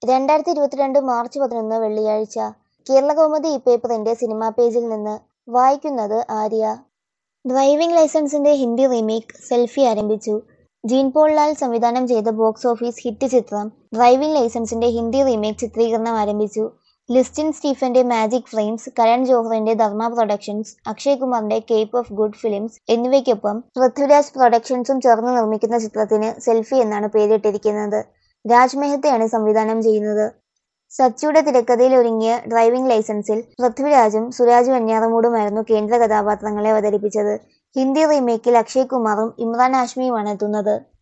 രണ്ടായിരത്തി ഇരുപത്തിരണ്ട് മാർച്ച് പതിനൊന്ന് വെള്ളിയാഴ്ച കേരളകൗമുദി ഈ പേപ്പറിന്റെ സിനിമാ പേജിൽ നിന്ന് വായിക്കുന്നത് ആര്യ ഡ്രൈവിംഗ് ലൈസൻസിന്റെ ഹിന്ദി റീമേക്ക് സെൽഫി ആരംഭിച്ചു ജീൻ പോൾ ലാൽ സംവിധാനം ചെയ്ത ബോക്സ് ഓഫീസ് ഹിറ്റ് ചിത്രം ഡ്രൈവിംഗ് ലൈസൻസിന്റെ ഹിന്ദി റീമേക്ക് ചിത്രീകരണം ആരംഭിച്ചു ലിസ്റ്റിൻ സ്റ്റീഫന്റെ മാജിക് ഫ്രെയിംസ് കരൺ ജോഹറിന്റെ ധർമ്മ പ്രൊഡക്ഷൻസ് അക്ഷയ് കുമാറിന്റെ കേപ്പ് ഓഫ് ഗുഡ് ഫിലിംസ് എന്നിവയ്ക്കൊപ്പം പൃഥ്വിരാജ് പ്രൊഡക്ഷൻസും ചേർന്ന് നിർമ്മിക്കുന്ന ചിത്രത്തിന് സെൽഫി എന്നാണ് പേരിട്ടിരിക്കുന്നത് രാജ് മെഹ്തയാണ് സംവിധാനം ചെയ്യുന്നത് സച്ചിയുടെ തിരക്കഥയിൽ ഒരുങ്ങിയ ഡ്രൈവിംഗ് ലൈസൻസിൽ പൃഥ്വിരാജും സുരാജ് വെഞ്ഞാറമൂടുമായിരുന്നു കേന്ദ്ര കഥാപാത്രങ്ങളെ അവതരിപ്പിച്ചത് ഹിന്ദി റീമേക്കിൽ അക്ഷയ് കുമാറും ഇമ്രാൻ ഹാഷ്മിയുമാണ് എത്തുന്നത്